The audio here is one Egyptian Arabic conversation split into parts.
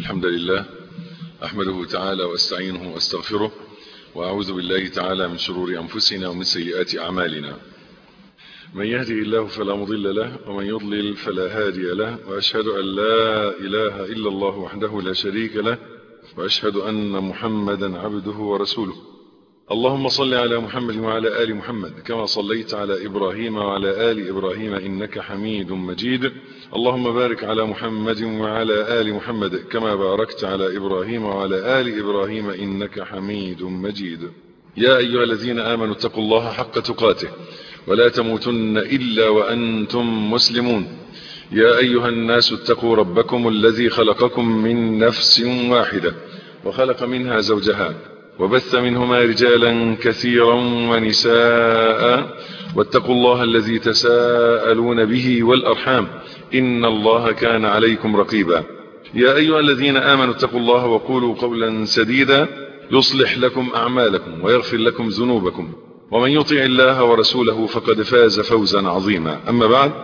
الحمد لله أحمده تعالى واستعينه واستغفره وأعوذ بالله تعالى من شرور أنفسنا ومن سيئات أعمالنا من يهدي الله فلا مضل له ومن يضلل فلا هادي له وأشهد أن لا إله إلا الله وحده لا شريك له وأشهد أن محمدا عبده ورسوله اللهم صل على محمد وعلى آل محمد كما صليت على إبراهيم وعلى آل إبراهيم إنك حميد مجيد اللهم بارك على محمد وعلى آل محمد كما باركت على إبراهيم وعلى آل إبراهيم إنك حميد مجيد يا أيها الذين آمنوا اتقوا الله حق تقاته ولا تموتن إلا وأنتم مسلمون يا أيها الناس اتقوا ربكم الذي خلقكم من نفس واحدة وخلق منها زوجها وبث منهما رجالا كثيرا ونساء واتقوا الله الذي تساءلون به والأرحام إن الله كان عليكم رقيبا يا أيها الذين آمنوا اتقوا الله وقولوا قولا سديدا يصلح لكم أعمالكم ويغفر لكم ذنوبكم ومن يطع الله ورسوله فقد فاز فوزا عظيما أما بعد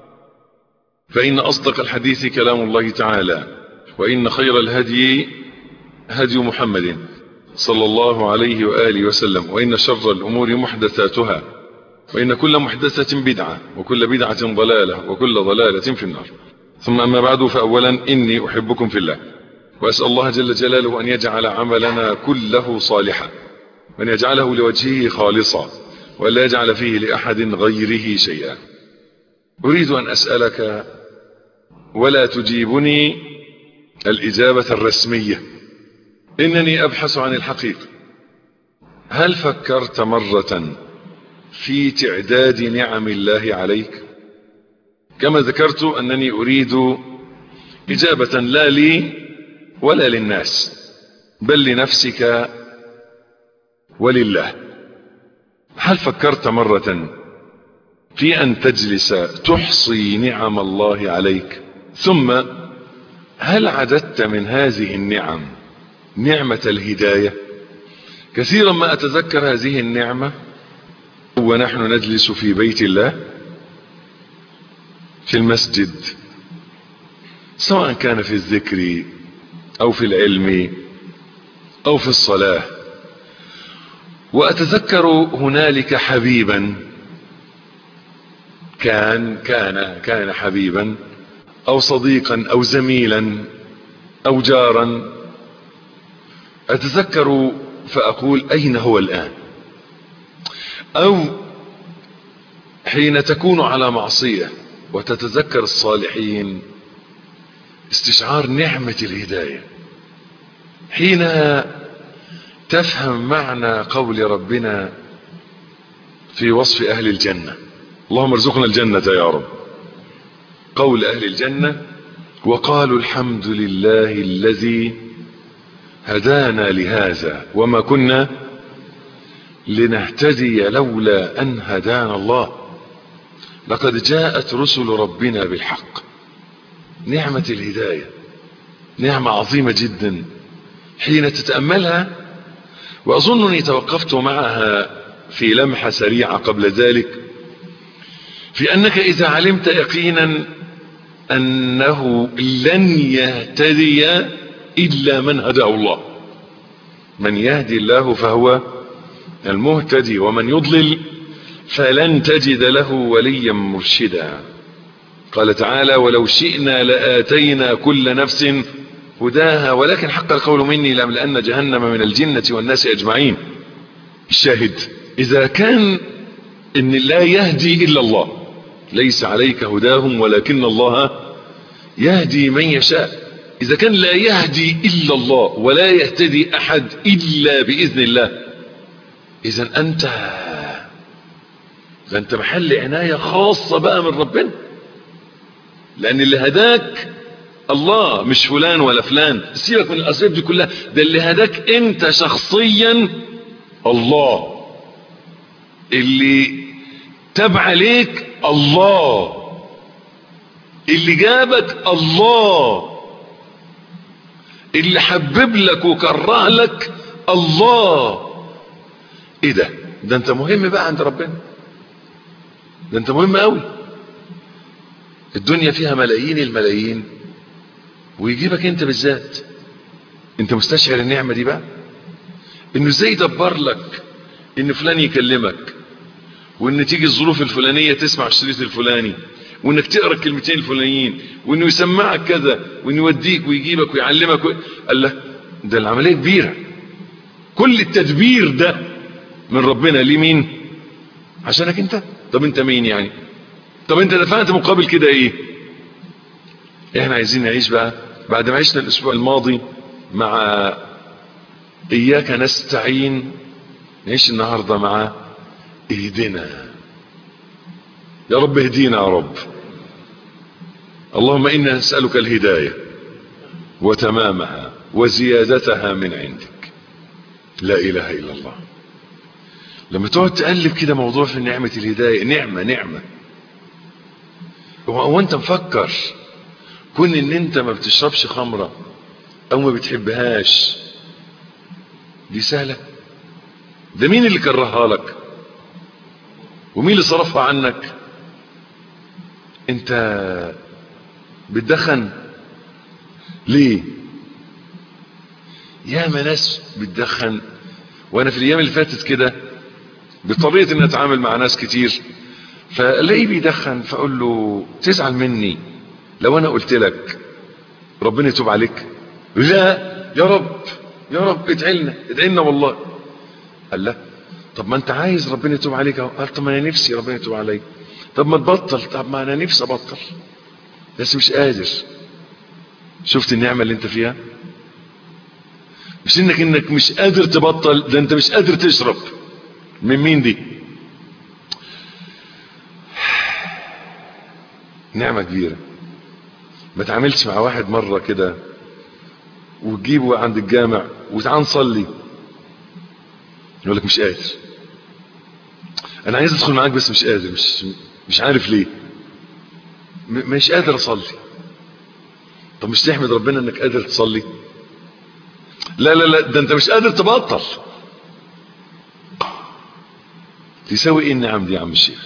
فإن أصدق الحديث كلام الله تعالى وإن خير الهدي هدي محمد صلى الله عليه وآله وسلم وإن شر الأمور محدثاتها وإن كل محدثة بدعة وكل بدعة ضلالة وكل ضلالة في النار ثم أما بعد فأولا إني أحبكم في الله وأسأل الله جل جلاله أن يجعل عملنا كله صالحا وأن يجعله لوجهه خالصا ولا يجعل فيه لأحد غيره شيئا أريد أن أسألك ولا تجيبني الإجابة الرسمية إنني أبحث عن الحقيقة هل فكرت مرة في تعداد نعم الله عليك كما ذكرت أنني أريد إجابة لا لي ولا للناس بل لنفسك ولله هل فكرت مرة في أن تجلس تحصي نعم الله عليك ثم هل عددت من هذه النعم نعمة الهداية كثيرا ما أتذكر هذه النعمة ونحن نجلس في بيت الله في المسجد سواء كان في الذكر أو في العلم أو في الصلاة وأتذكر هنالك حبيبا كان كان كان حبيبا أو صديقا أو زميلا أو جارا أتذكر فأقول أين هو الآن أو حين تكون على معصية وتتذكر الصالحين استشعار نعمة الهداية حين تفهم معنى قول ربنا في وصف أهل الجنة اللهم ارزقنا الجنة يا رب قول أهل الجنة وقالوا الحمد لله الذي هدانا لهذا وما كنا لنهتدي لولا أن هدانا الله لقد جاءت رسل ربنا بالحق نعمة الهداية نعمة عظيمة جدا حين تتأملها وأظنني توقفت معها في لمحة سريعة قبل ذلك في أنك إذا علمت يقينا أنه لن يهتدي إلا من هداه الله من يهدي الله فهو المهتدي ومن يضلل فلن تجد له وليا مرشدا قال تعالى ولو شئنا لآتينا كل نفس هداها ولكن حق القول مني لأن جهنم من الجنة والناس أجمعين الشاهد إذا كان إن لا يهدي إلا الله ليس عليك هداهم ولكن الله يهدي من يشاء إذا كان لا يهدي إلا الله ولا يهتدي أحد إلا بإذن الله إذا أنت ده أنت محل عناية خاصة بقى من ربنا لأن اللي هداك الله مش فلان ولا فلان سيبك من الأسباب دي كلها ده اللي هداك أنت شخصيا الله اللي تبع عليك الله اللي جابك الله اللي حبب لك وكره لك الله ايه ده ده انت مهم بقى عند ربنا ده انت مهم قوي الدنيا فيها ملايين الملايين ويجيبك انت بالذات انت مستشعر النعمة دي بقى انه ازاي يدبر لك ان فلان يكلمك وان تيجي الظروف الفلانية تسمع الشريط الفلاني وانك تقرا الكلمتين الفلانيين وانه يسمعك كذا وانه يوديك ويجيبك ويعلمك و... قال له ده العملية كبيرة كل التدبير ده من ربنا ليه مين عشانك انت طب انت مين يعني طب انت دفعت مقابل كده ايه احنا عايزين نعيش بقى بعد ما عشنا الاسبوع الماضي مع اياك نستعين نعيش النهاردة مع اهدنا يا رب اهدينا يا رب اللهم انا نسألك الهداية وتمامها وزيادتها من عندك لا اله الا الله لما تقعد تقلب كده موضوع في نعمة الهداية نعمة نعمة هو انت مفكر كون ان انت ما بتشربش خمرة او ما بتحبهاش دي سهلة ده مين اللي كرهها لك ومين اللي صرفها عنك انت بتدخن ليه يا ما ناس بتدخن وانا في الايام اللي فاتت كده بطريقه اني اتعامل مع ناس كتير فلاقيه بيدخن فاقول له تزعل مني لو انا قلت لك ربنا يتوب عليك لا يا رب يا رب ادعي لنا ادعي لنا والله قال لا طب ما انت عايز ربنا يتوب عليك اهو قال طب ما انا نفسي ربنا يتوب عليا طب ما تبطل طب ما انا نفسي ابطل بس مش قادر شفت النعمه اللي انت فيها مش انك انك مش قادر تبطل ده انت مش قادر تشرب من مين دي نعمة كبيرة ما تعاملش مع واحد مرة كده وتجيبه عند الجامع وتعال نصلي يقول لك مش قادر انا عايز ادخل معاك بس مش قادر مش مش عارف ليه مش قادر اصلي طب مش تحمد ربنا انك قادر تصلي لا لا لا ده انت مش قادر تبطل تساوي ايه النعم دي يا عم الشيخ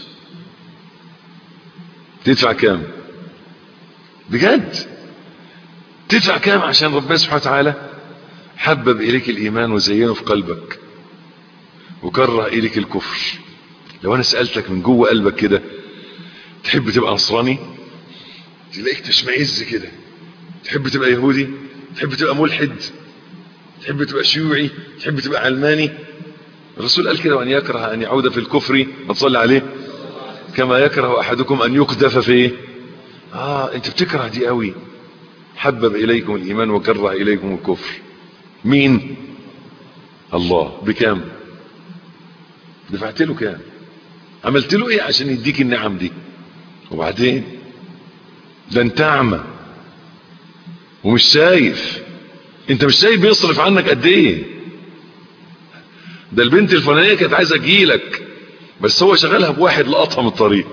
تدفع كام بجد تدفع كام عشان ربنا سبحانه وتعالى حبب اليك الايمان وزينه في قلبك وكره اليك الكفر لو انا سألتك من جوه قلبك كده تحب تبقى نصراني تلاقيك تشمئز كده تحب تبقى يهودي تحب تبقى ملحد تحب تبقى شيوعي تحب تبقى علماني الرسول قال كده وان يكره ان يعود في الكفر ما تصلي عليه كما يكره احدكم ان يقذف في اه انت بتكره دي قوي حبب اليكم الايمان وكره اليكم الكفر مين الله بكام دفعت له كام عملت له ايه عشان يديك النعم دي وبعدين ده انت اعمى ومش شايف انت مش شايف بيصرف عنك قد ايه ده البنت الفلانيه كانت عايزه تجيلك بس هو شغالها بواحد لقطها من الطريق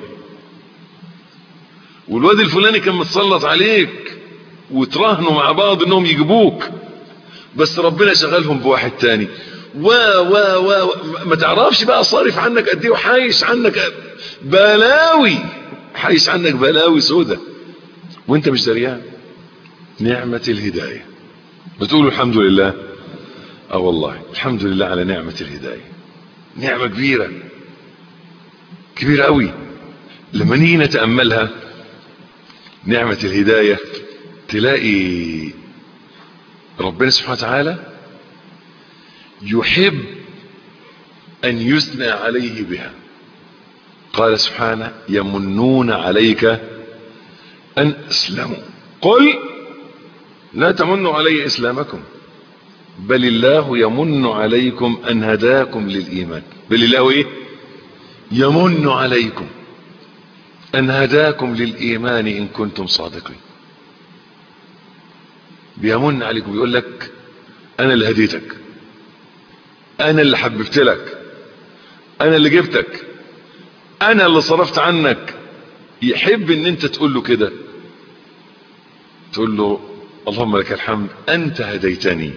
والواد الفلاني كان متسلط عليك وتراهنوا مع بعض انهم يجيبوك بس ربنا شغلهم بواحد تاني و و و ما تعرفش بقى صارف عنك قد ايه وحايش عنك بلاوي حايش عنك بلاوي سودة وانت مش دريان نعمة الهداية بتقولوا الحمد لله اه والله الحمد لله على نعمة الهداية نعمة كبيرة كبيرة قوي لما نيجي نتأملها نعمة الهداية تلاقي ربنا سبحانه وتعالى يحب أن يثنى عليه بها قال سبحانه يمنون عليك أن أسلموا قل لا تمنوا علي إسلامكم بل الله يمن عليكم أن هداكم للإيمان بل الله إيه يمن عليكم أن هداكم للإيمان إن كنتم صادقين بيمن عليكم يقول لك أنا اللي هديتك أنا اللي حببت لك أنا اللي جبتك أنا اللي صرفت عنك يحب إن أنت تقول له كده تقول له اللهم لك الحمد أنت هديتني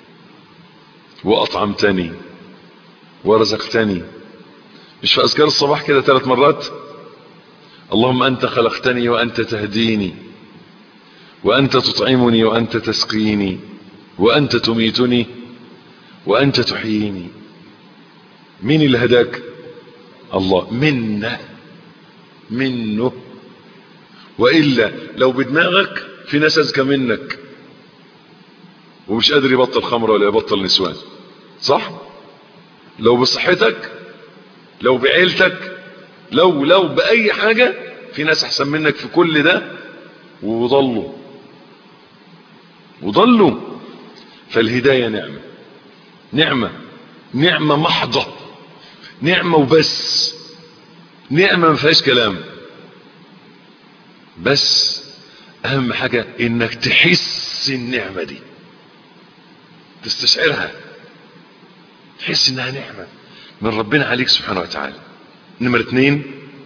وأطعمتني ورزقتني مش في أذكار الصباح كده ثلاث مرات اللهم أنت خلقتني وأنت تهديني وأنت تطعمني وأنت تسقيني وأنت تميتني وأنت تحييني مين اللي هداك الله منا منه وإلا لو بدماغك في ناس أذكى منك ومش قادر يبطل خمرة ولا يبطل نسوان صح لو بصحتك لو بعيلتك لو لو بأي حاجة في ناس أحسن منك في كل ده وضلوا وضلوا فالهداية نعمة نعمة نعمة محضة نعمة وبس نعمة ما فيهاش كلام بس اهم حاجة انك تحس النعمة دي تستشعرها تحس انها نعمة من ربنا عليك سبحانه وتعالى نمرة اتنين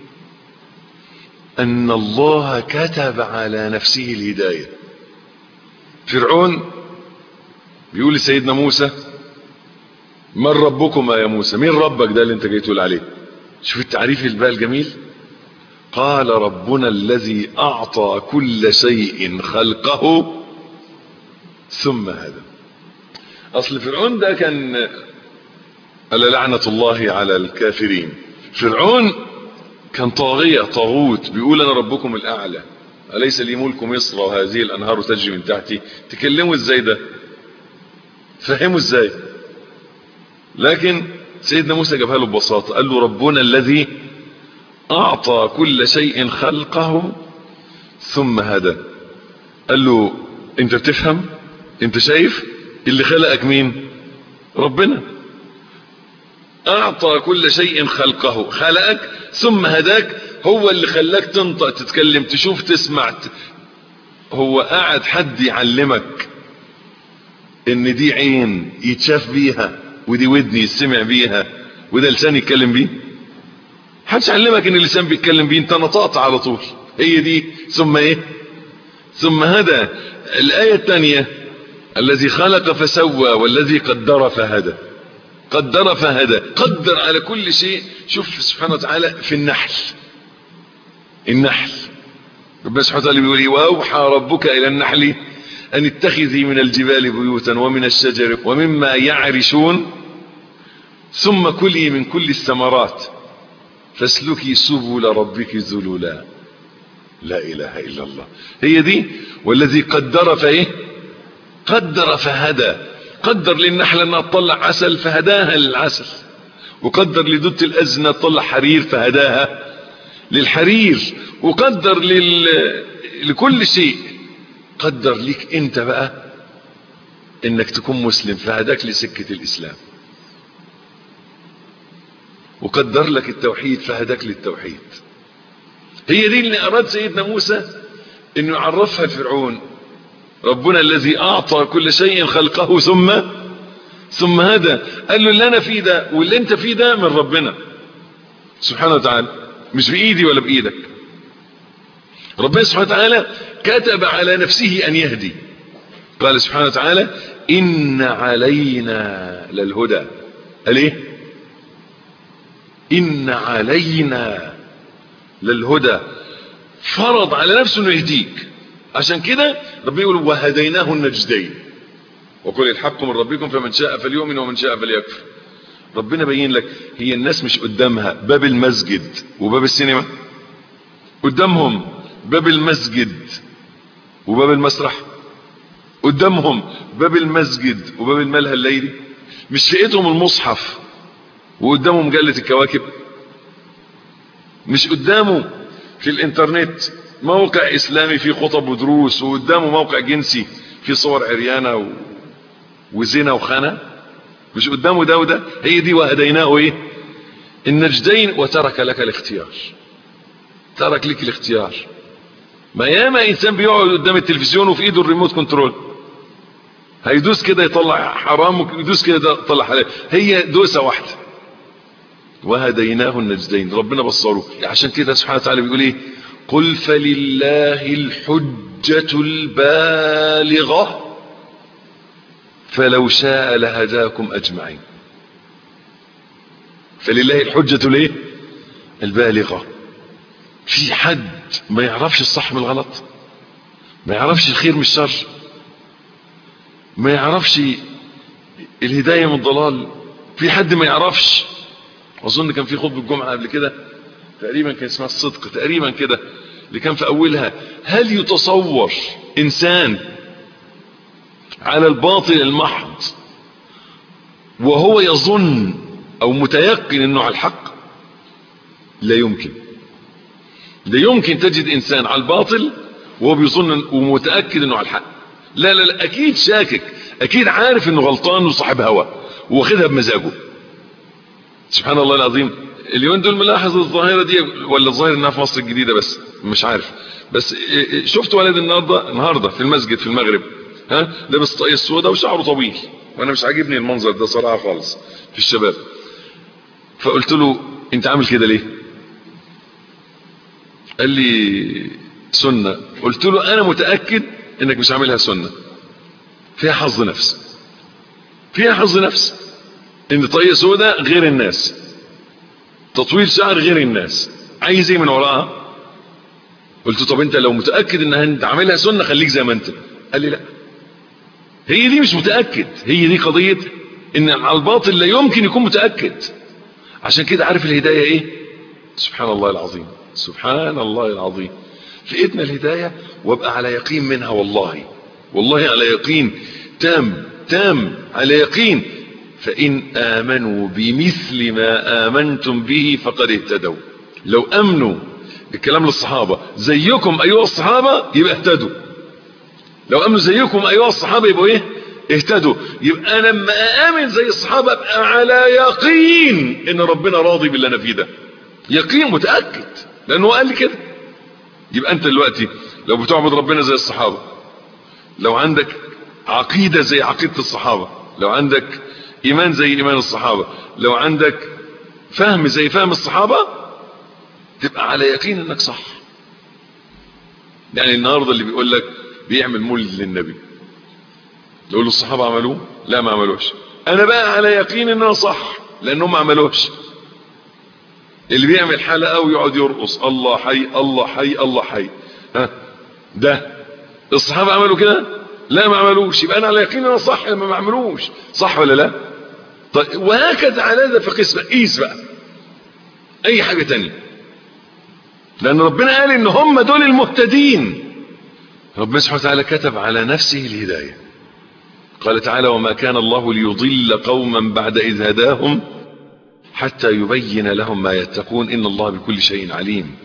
ان الله كتب على نفسه الهداية فرعون بيقول لسيدنا موسى من ربكما يا موسى مين ربك ده اللي انت جاي تقول عليه شوف التعريف الباء الجميل قال ربنا الذي اعطى كل شيء خلقه ثم هدى اصل فرعون ده كان ألا لعنة الله على الكافرين فرعون كان طاغية طاغوت بيقول انا ربكم الاعلى اليس لي ملك مصر وهذه الانهار تجري من تحتي تكلموا ازاي ده فهموا ازاي لكن سيدنا موسى جابها له ببساطة قال له ربنا الذي اعطى كل شيء خلقه ثم هدى قال له انت بتفهم انت شايف اللي خلقك مين ربنا اعطى كل شيء خلقه خلقك ثم هداك هو اللي خلاك تنطق تتكلم تشوف تسمع ت... هو قاعد حد يعلمك ان دي عين يتشاف بيها ودي ودني يسمع بيها وده لسان يتكلم بيه حدش علمك ان اللسان بيتكلم بيه انت نطقت على طول هي دي ثم ايه ثم هدى الايه الثانيه الذي خلق فسوى والذي قدر فهدى قدر فهدى قدر على كل شيء شوف سبحانه وتعالى في النحل النحل ربنا سبحانه وتعالى بيقول ايه واوحى ربك الى النحل ان اتخذي من الجبال بيوتا ومن الشجر ومما يعرشون ثم كلي من كل الثمرات فاسلكي سبل ربك ذللا لا اله الا الله هي دي والذي قدر فايه قدر فهدى قدر للنحلة انها تطلع عسل فهداها للعسل وقدر لدودة الازنة تطلع حرير فهداها للحرير وقدر لل... لكل شيء قدر ليك انت بقى انك تكون مسلم فهداك لسكة الاسلام وقدر لك التوحيد فهداك للتوحيد هي دي اللي اراد سيدنا موسى انه يعرفها لفرعون ربنا الذي اعطى كل شيء خلقه ثم ثم هدى قال له اللي انا فيه ده واللي انت فيه ده من ربنا سبحانه وتعالى مش بايدي ولا بايدك ربنا سبحانه وتعالى كتب على نفسه ان يهدي قال سبحانه وتعالى ان علينا للهدى قال ايه ان علينا للهدى فرض على نفسه انه يهديك عشان كده ربنا يقول وهديناه النجدين وقل الحق من ربكم فمن شاء فليؤمن ومن شاء فليكفر ربنا بين لك هي الناس مش قدامها باب المسجد وباب السينما قدامهم باب المسجد وباب المسرح قدامهم باب المسجد وباب الملهى الليلي مش في ايدهم المصحف وقدامه مجلة الكواكب مش قدامه في الانترنت موقع اسلامي فيه خطب ودروس وقدامه موقع جنسي فيه صور عريانة و... وزنا وخنا مش قدامه ده وده هي دي وهديناه ايه النجدين وترك لك الاختيار ترك لك الاختيار ما ياما انسان بيقعد قدام التلفزيون وفي ايده الريموت كنترول هيدوس كده يطلع حرام ويدوس كده يطلع حلال هي دوسه واحده وهديناه النجدين ربنا بصره عشان كده سبحانه وتعالى بيقول ايه قل فلله الحجة البالغة فلو شاء لهداكم اجمعين فلله الحجة الايه البالغة في حد ما يعرفش الصح من الغلط ما يعرفش الخير من الشر ما يعرفش الهداية من الضلال في حد ما يعرفش اظن كان في خطبة الجمعة قبل كده تقريبا كان اسمها الصدق تقريبا كده اللي كان في اولها هل يتصور انسان على الباطل المحض وهو يظن او متيقن انه على الحق لا يمكن لا يمكن تجد انسان على الباطل وهو بيظن ومتأكد انه على الحق لا لا لا اكيد شاكك اكيد عارف انه غلطان وصاحب هوى واخدها بمزاجه سبحان الله العظيم اليومين دول ملاحظ الظاهرة دي ولا الظاهر انها في مصر الجديدة بس مش عارف بس شفت ولد النهاردة النهاردة في المسجد في المغرب ها لابس طاقية السوداء وشعره طويل وانا مش عاجبني المنظر ده صراحة خالص في الشباب فقلت له انت عامل كده ليه قال لي سنة قلت له انا متأكد انك مش عاملها سنة فيها حظ نفس فيها حظ نفس ان طاقية سوداء غير الناس تطويل شعر غير الناس عايز ايه من وراها قلت طب انت لو متأكد انها انت عاملها سنة خليك زي ما انت قال لي لا هي دي مش متأكد هي دي قضية ان على الباطل لا يمكن يكون متأكد عشان كده عارف الهداية ايه سبحان الله العظيم سبحان الله العظيم لقيتنا الهداية وابقى على يقين منها والله والله على يقين تام تام على يقين فإن آمنوا بمثل ما آمنتم به فقد اهتدوا لو أمنوا الكلام للصحابة زيكم أيها الصحابة يبقى اهتدوا لو أمنوا زيكم أيها الصحابة يبقوا ايه اهتدوا يبقى أنا لما آمن زي الصحابة أبقى على يقين إن ربنا راضي باللي أنا فيه ده يقين متأكد لأنه قال لي كده يبقى أنت دلوقتي لو بتعبد ربنا زي الصحابة لو عندك عقيدة زي عقيدة الصحابة لو عندك ايمان زي ايمان الصحابة لو عندك فهم زي فهم الصحابة تبقى على يقين انك صح يعني النهاردة اللي بيقول لك بيعمل مولد للنبي يقول له الصحابة عملوه لا ما عملوش انا بقى على يقين انه صح لانهم ما عملوش اللي بيعمل حلقة ويقعد يرقص الله حي الله حي الله حي ها ده الصحابة عملوا كده لا ما عملوش يبقى انا على يقين انا صح لما ما عملوش صح ولا لا طيب وهكذا على هذا في قسمة قيس بقى اي حاجة تانية لان ربنا قال ان هم دول المهتدين ربنا سبحانه وتعالى كتب على نفسه الهداية قال تعالى وما كان الله ليضل قوما بعد اذ هداهم حتى يبين لهم ما يتقون ان الله بكل شيء عليم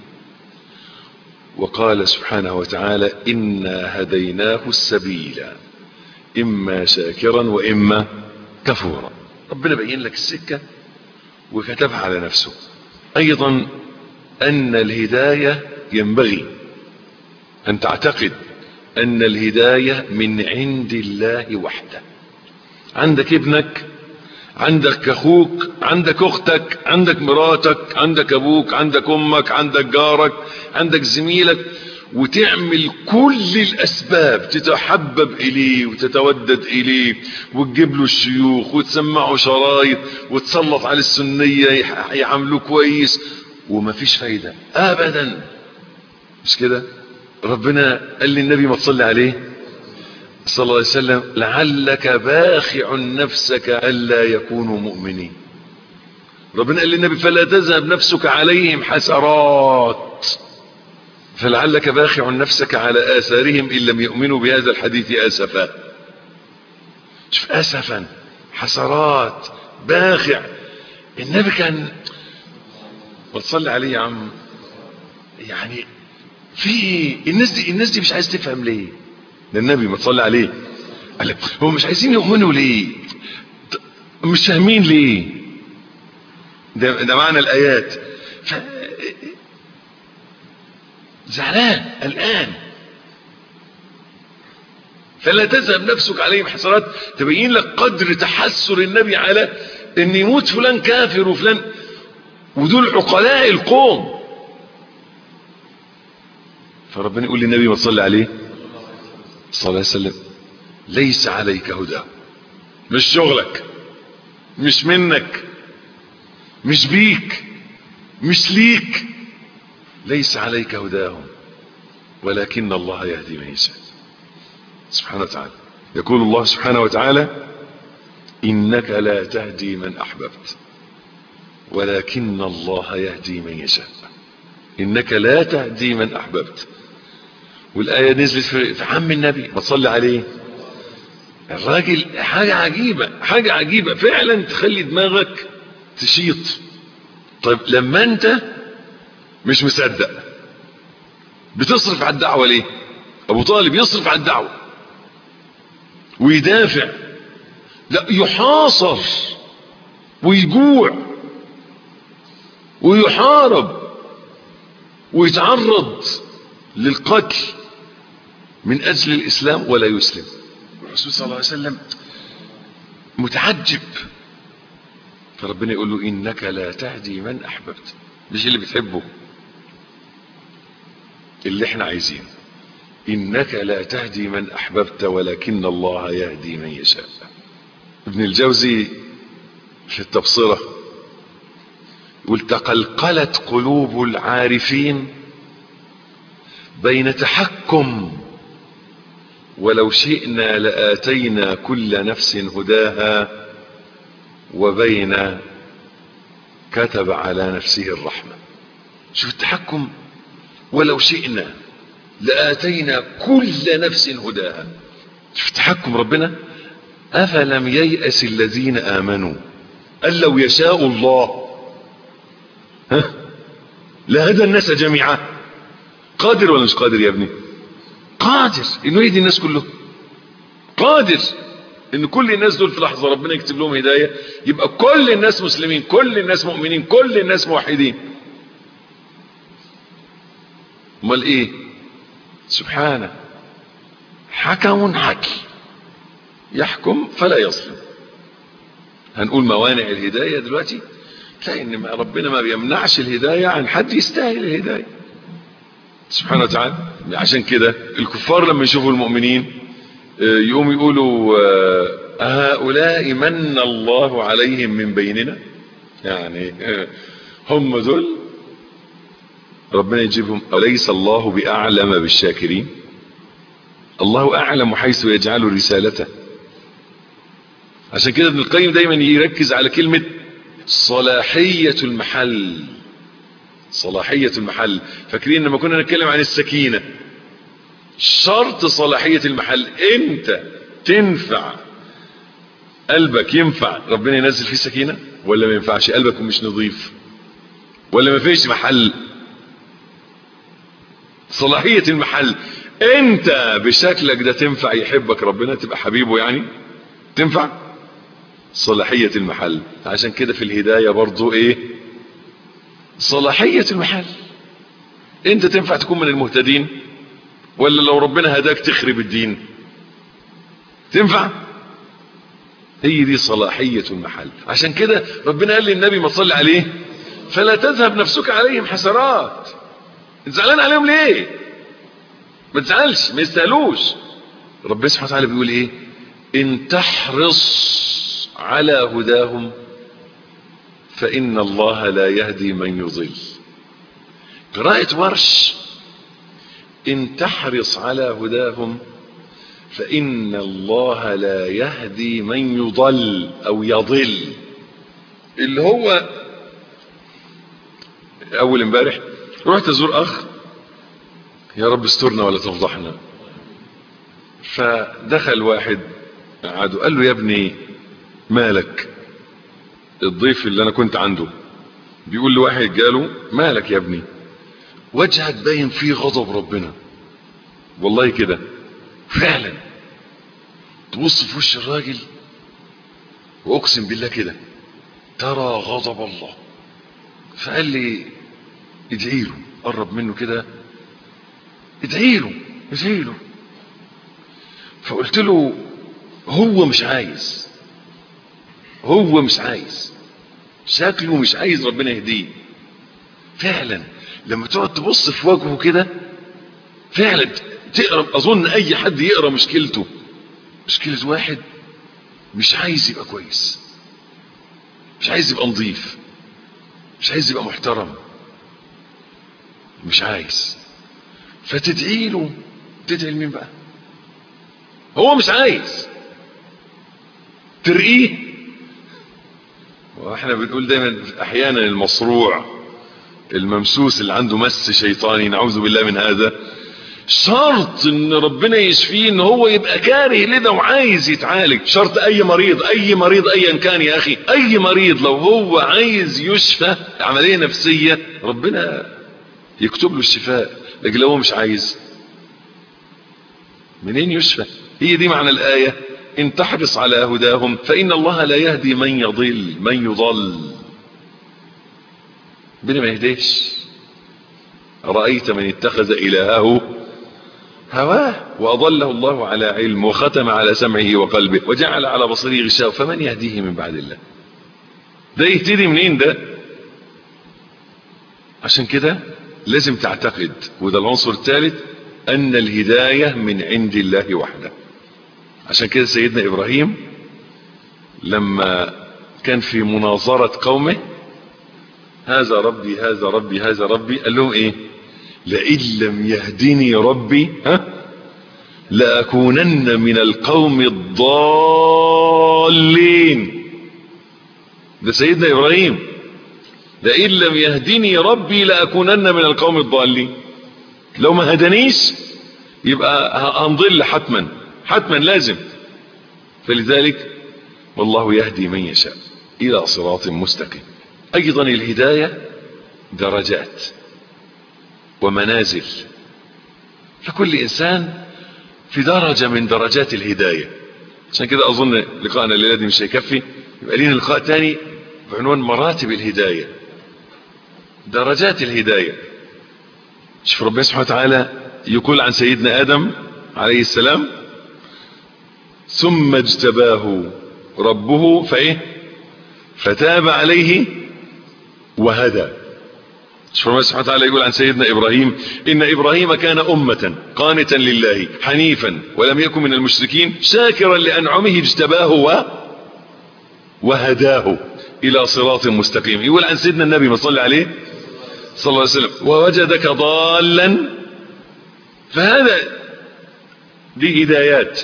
وقال سبحانه وتعالى إنا هديناه السبيل إما شاكرا وإما كفورا ربنا بين لك السكة وكتبها على نفسه أيضا أن الهداية ينبغي أن تعتقد أن الهداية من عند الله وحده عندك ابنك عندك اخوك عندك اختك عندك مراتك عندك ابوك عندك امك عندك جارك عندك زميلك وتعمل كل الاسباب تتحبب اليه وتتودد اليه وتجيب له الشيوخ وتسمعه شرايط وتسلط على السنية يعملوه كويس ومفيش فايدة ابدا مش كده ربنا قال للنبي ما تصلي عليه صلى الله عليه وسلم لعلك باخع نفسك ألا يكونوا مؤمنين ربنا قال للنبي فلا تذهب نفسك عليهم حسرات فلعلك باخع نفسك على آثارهم إن لم يؤمنوا بهذا الحديث أسفا شوف أسفا حسرات باخع النبي كان وتصلي عليه يا عم يعني في الناس دي الناس دي مش عايز تفهم ليه للنبي ما تصلي عليه قال هو مش عايزين يؤمنوا ليه مش فاهمين ليه ده, ده معنى الايات ف... زعلان الان فلا تذهب نفسك عليهم حسرات تبين لك قدر تحسر النبي على ان يموت فلان كافر وفلان ودول عقلاء القوم فربنا يقول للنبي ما تصلي عليه صلى الله عليه وسلم ليس عليك هدى مش شغلك مش منك مش بيك مش ليك ليس عليك هداهم ولكن الله يهدي من يشاء سبحانه وتعالى يقول الله سبحانه وتعالى إنك لا تهدي من أحببت ولكن الله يهدي من يشاء إنك لا تهدي من أحببت والآية نزلت في عم النبي ما تصلي عليه الراجل حاجة عجيبة حاجة عجيبة فعلا تخلي دماغك تشيط طيب لما انت مش مصدق بتصرف على الدعوة ليه ابو طالب يصرف على الدعوة ويدافع لا يحاصر ويجوع ويحارب ويتعرض للقتل من اجل الاسلام ولا يسلم الرسول صلى الله عليه وسلم متعجب فربنا يقول له انك لا تهدي من احببت مش اللي بتحبه اللي احنا عايزينه انك لا تهدي من احببت ولكن الله يهدي من يشاء ابن الجوزي في التبصرة يقول تقلقلت قلوب العارفين بين تحكم ولو شئنا لآتينا كل نفس هداها وبين كتب على نفسه الرحمة شوف التحكم ولو شئنا لآتينا كل نفس هداها شوف تحكم ربنا أفلم ييأس الذين آمنوا أن لو يشاء الله ها لهدى الناس جميعا قادر ولا مش قادر يا ابني قادر انه يهدي الناس كلهم قادر ان كل الناس دول في لحظه ربنا يكتب لهم هدايه يبقى كل الناس مسلمين كل الناس مؤمنين كل الناس موحدين امال ايه سبحانه حكم حكي يحكم فلا يظلم هنقول موانع الهدايه دلوقتي تلاقي ان ربنا ما بيمنعش الهدايه عن حد يستاهل الهدايه سبحانه وتعالى عشان كده الكفار لما يشوفوا المؤمنين يقوم يقولوا هؤلاء من الله عليهم من بيننا يعني هم دول ربنا يجيبهم أليس الله بأعلم بالشاكرين الله أعلم حيث يجعل رسالته عشان كده ابن القيم دايما يركز على كلمة صلاحية المحل صلاحية المحل فاكرين لما كنا نتكلم عن السكينة شرط صلاحية المحل انت تنفع قلبك ينفع ربنا ينزل فيه سكينة ولا ما ينفعش قلبك مش نظيف ولا ما فيش محل صلاحية المحل انت بشكلك ده تنفع يحبك ربنا تبقى حبيبه يعني تنفع صلاحية المحل عشان كده في الهداية برضو ايه صلاحية المحل انت تنفع تكون من المهتدين ولا لو ربنا هداك تخرب الدين تنفع هي دي صلاحية المحل عشان كده ربنا قال للنبي ما تصلي عليه فلا تذهب نفسك عليهم حسرات انت زعلان عليهم ليه ما تزعلش ما يستاهلوش ربنا سبحانه وتعالى بيقول ايه ان تحرص على هداهم فإن الله لا يهدي من يضل قراءة ورش إن تحرص على هداهم فإن الله لا يهدي من يضل أو يضل اللي هو أول امبارح رحت أزور أخ يا رب استرنا ولا تفضحنا فدخل واحد قعدوا قال له يا ابني مالك الضيف اللي انا كنت عنده بيقول لواحد جاله مالك يا ابني وجهك باين فيه غضب ربنا والله كده فعلا تبص في وش الراجل واقسم بالله كده ترى غضب الله فقال لي ادعي له قرب منه كده ادعي له ادعي له فقلت له هو مش عايز هو مش عايز شكله مش عايز ربنا يهديه فعلا لما تقعد تبص في وجهه كده فعلا تقرا اظن اي حد يقرا مشكلته مشكلة واحد مش عايز يبقى كويس مش عايز يبقى نظيف مش عايز يبقى محترم مش عايز فتدعي له تدعي لمين بقى هو مش عايز ترقيه واحنا بنقول دايما احيانا المصروع الممسوس اللي عنده مس شيطاني نعوذ بالله من هذا شرط ان ربنا يشفيه ان هو يبقى كاره لده وعايز يتعالج شرط اي مريض اي مريض ايا كان يا اخي اي مريض لو هو عايز يشفى عملية نفسية ربنا يكتب له الشفاء لكن لو هو مش عايز منين يشفى هي دي معنى الآية ان تحرص على هداهم فإن الله لا يهدي من يضل من يضل ربنا ما يهديش رأيت من اتخذ إلهه هواه وأضله الله على علم وختم على سمعه وقلبه وجعل على بصره غشاء فمن يهديه من بعد الله ده يهتدي منين ده عشان كده لازم تعتقد وده العنصر الثالث أن الهداية من عند الله وحده عشان كده سيدنا إبراهيم لما كان في مناظرة قومه هذا ربي هذا ربي هذا ربي قال لهم ايه لئن لم يهدني ربي ها لأكونن من القوم الضالين ده سيدنا إبراهيم لئن لم يهدني ربي لأكونن من القوم الضالين لو ما هدنيش يبقى هنضل حتما حتما لازم فلذلك والله يهدي من يشاء إلى صراط مستقيم أيضا الهداية درجات ومنازل فكل إنسان في درجة من درجات الهداية عشان كده أظن لقاءنا الليلة دي مش هيكفي يبقى لنا لقاء تاني بعنوان مراتب الهداية درجات الهداية شوف ربنا سبحانه وتعالى يقول عن سيدنا آدم عليه السلام ثم اجتباه ربه فايه فتاب عليه وهدى شوف ربنا سبحانه وتعالى يقول عن سيدنا إبراهيم إن إبراهيم كان أمة قانتا لله حنيفا ولم يكن من المشركين شاكرا لأنعمه اجتباه و وهداه إلى صراط مستقيم يقول عن سيدنا النبي ما صلى عليه صلى الله عليه وسلم ووجدك ضالا فهذا دي هدايات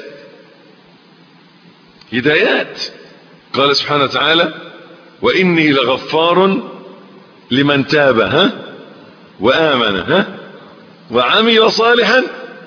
هدايات قال سبحانه وتعالى وإني لغفار لمن تاب ها وآمن ها وعمل صالحا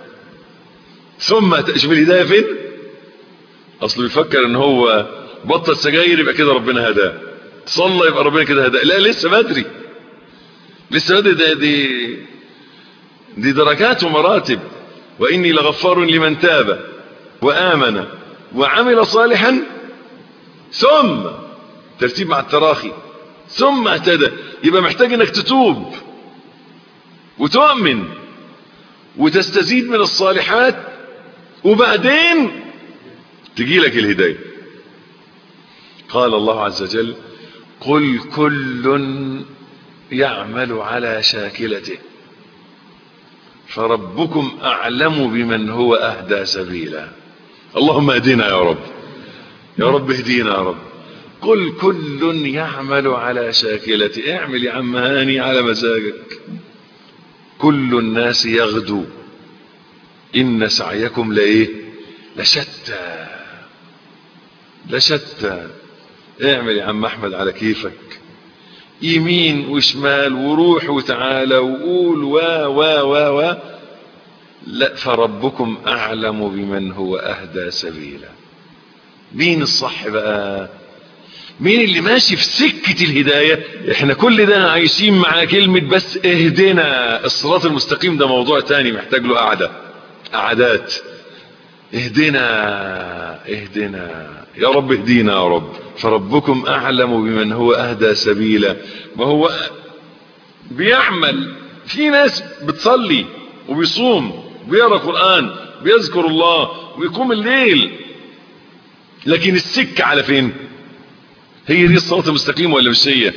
ثم شوف الهداية فين اصله بيفكر ان هو بطل سجاير يبقى كده ربنا هداه صلى يبقى ربنا كده هداه لا لسه بدري لسه بدري ده دي دي درجات ومراتب وإني لغفار لمن تاب وآمن وعمل صالحا ثم ترتيب مع التراخي ثم اهتدى يبقى محتاج انك تتوب وتؤمن وتستزيد من الصالحات وبعدين تجي لك الهداية قال الله عز وجل قل كل يعمل على شاكلته فربكم أعلم بمن هو أهدى سبيلا اللهم اهدنا يا رب يا رب اهدينا يا رب قل كل يعمل على شاكلته اعمل يا عم هاني على مزاجك كل الناس يغدو إن سعيكم لإيه لشتى لشتى اعمل يا عم أحمد على كيفك يمين وشمال وروح وتعالى وقول و و و و لا فربكم أعلم بمن هو أهدى سبيلا مين الصح بقى مين اللي ماشي في سكة الهداية احنا كل ده عايشين مع كلمة بس اهدنا الصراط المستقيم ده موضوع تاني محتاج له قعدة قعدات اهدنا اهدنا يا رب اهدينا يا رب فربكم اعلم بمن هو اهدى سبيلا ما هو بيعمل في ناس بتصلي وبيصوم بيقرا قرآن بيذكر الله ويقوم الليل لكن السكة على فين هي دي الصراط المستقيم ولا مش هي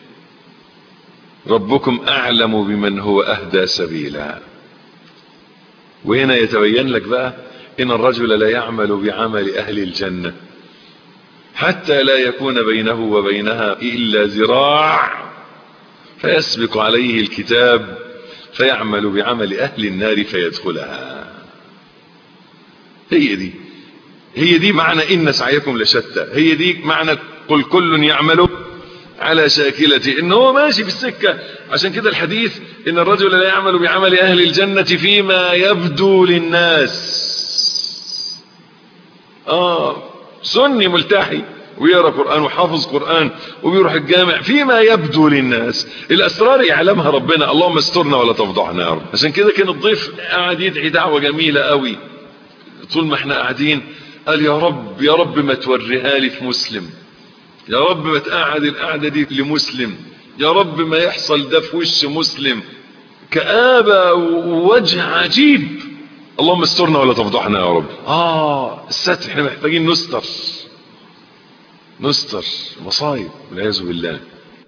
ربكم اعلم بمن هو اهدى سبيلا وهنا يتبين لك بقى ان الرجل لا يعمل بعمل اهل الجنة حتى لا يكون بينه وبينها الا ذراع فيسبق عليه الكتاب فيعمل بعمل اهل النار فيدخلها هي دي هي دي معنى إن سعيكم لشتى هي دي معنى قل كل يعمل على شاكلته ان هو ماشي في السكة عشان كده الحديث ان الرجل لا يعمل بعمل اهل الجنة فيما يبدو للناس اه سني ملتحي ويقرا قران وحافظ قران وبيروح الجامع فيما يبدو للناس الاسرار يعلمها ربنا اللهم استرنا ولا تفضحنا يا رب عشان كده كان الضيف قاعد يدعي دعوه جميله قوي طول ما احنا قاعدين قال يا رب يا رب ما توريها لي في مسلم يا رب ما تقعد القعده دي لمسلم يا رب ما يحصل ده في وش مسلم كآبة ووجه عجيب اللهم استرنا ولا تفضحنا يا رب اه الستر احنا محتاجين نستر نستر مصايب والعياذ بالله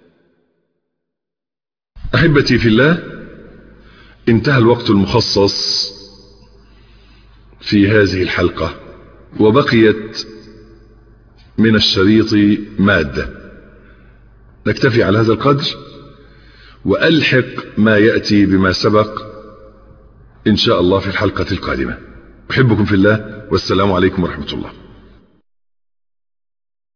احبتي في الله انتهى الوقت المخصص في هذه الحلقة وبقيت من الشريط مادة نكتفي على هذا القدر وألحق ما يأتي بما سبق إن شاء الله في الحلقة القادمة أحبكم في الله والسلام عليكم ورحمة الله